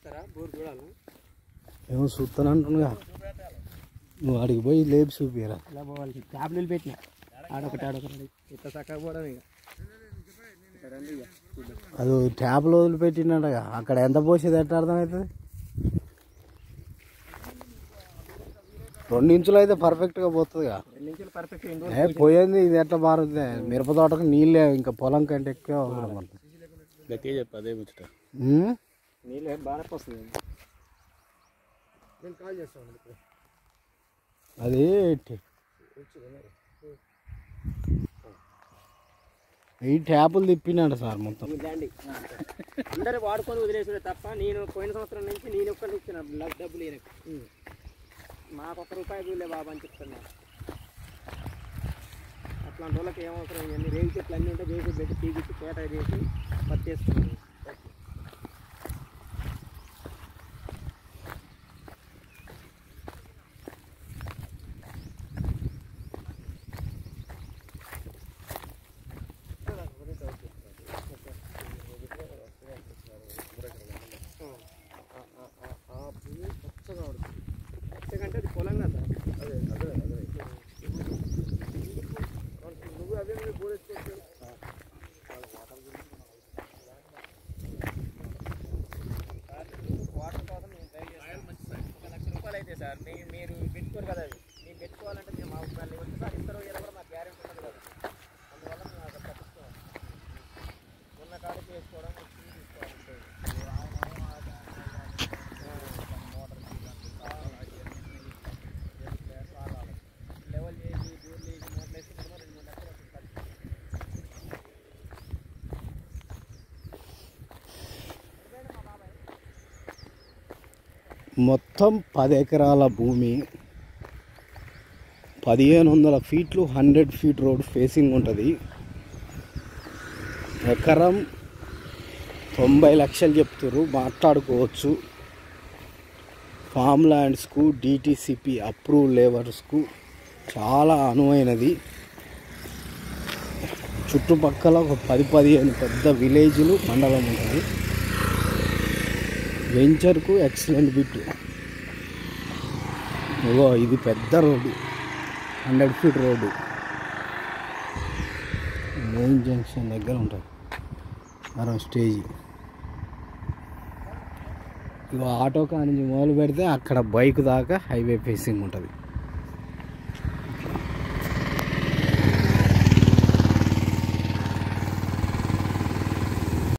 చూపిస్తారా బోర్ చూడాలి ఏమో చూస్తానంటుగా నువ్వు అడిగి పోయి లేపి చూపిరా ఇలా పోవాలి ట్యాబ్లెట్లు పెట్టిన ఆడొకటి ఆడొకటి ఇంత చక్కగా పోవడం ఇక ఇక్కడ రండి ఇక చూద్దాం అది ట్యాప్లో వదిలిపెట్టినట్టుగా అక్కడ ఎంత పోసేది ఎట్లా అర్థమవుతుంది రెండు ఇంచులు అయితే పర్ఫెక్ట్గా పోతుందిగా రెండు నుంచి పర్ఫెక్ట్ ఇండోర్ ఏ పోయింది ఇది ఎట్లా మారుతుంది మిరప తోటకు నీళ్ళే ఇంకా పొలం కంటే ఎక్కువ అవసరం పడుతుంది గట్టిగా చెప్పు అదే ముచ్చట ఉమ్? నీళ్ళు బాగా వస్తుంది అది టి- ఈ ట్యాపులు తిప్పినాడు సార్ మొత్తం ల్యాండ్ అందరూ వాడుకొని వదిలేసాడు తప్ప నేను పోయిన సంవత్సరం నుంచి నేను ఒక్కరిని ఇచ్చిన ల- డబ్బులు ఈయనకు మాకు ఒక్క రూపాయి చూడలే బాబు అని చెప్తున్నా అట్లాంటి వాళ్ళకి ఏమవసరం ఇవన్నీ రేగు చెట్లు అన్నీ ఉంటే రేగు పెట్టి తీగిచ్చి కేట చేసి పట్టేస్తున్నాను ఎందుకంటే అది పొలం కదా అదే అదే అదే నువ్వు అదే వాటర్ కోసం మేము ట్రై చేస్తాం ఒక లక్ష రూపాయలు అయితే సార్ మీ మీరు పెట్టుకోరు కదా అది మేము పెట్టుకోవాలంటే మేము మా వాళ్ళు వచ్చి సార్ ఇస్తారో ఇరవై కూడా మాకు గ్యారెంటీ ఉండదు కదా అందువల్ల మేము అక్కడ పట్టించుకోవాలి ఉన్న కాడికి వేసుకోవడం వచ్చి తీసుకోవాలి లెవెల్ చేసి బోర్లు వేసి మోటార్లు వేసి మినిమం రెండు మూడు లక్షలు వస్తుంది ఖర్చు. మొత్తం పది ఎకరాల భూమి పదిహేను వందల ఫీట్లు హండ్రెడ్ ఫీట్ రోడ్ ఫేసింగ్ ఉంటుంది ఎకరం తొంభై లక్షలు చెప్తారు మాట్లాడుకోవచ్చు ఫామ్ ల్యాండ్స్కు డిటిసిపి అప్రూవ్ లేబర్స్కు చాలా అనువైనది చుట్టుపక్కల ఒక పది పదిహేను పెద్ద విలేజ్లు మండలం ఉంటుంది వెంచర్కు ఎక్సలెంట్ బిట్ ఓ ఇది పెద్ద road hundred feet road main junction దగ్గర ఉంటుంది మరో స్టేజ్ ఇగో ఆటో కానించి మొదలు పెడితే అక్కడ బైక్ దాకా హైవే ఫేసింగ్ ఉంటుంది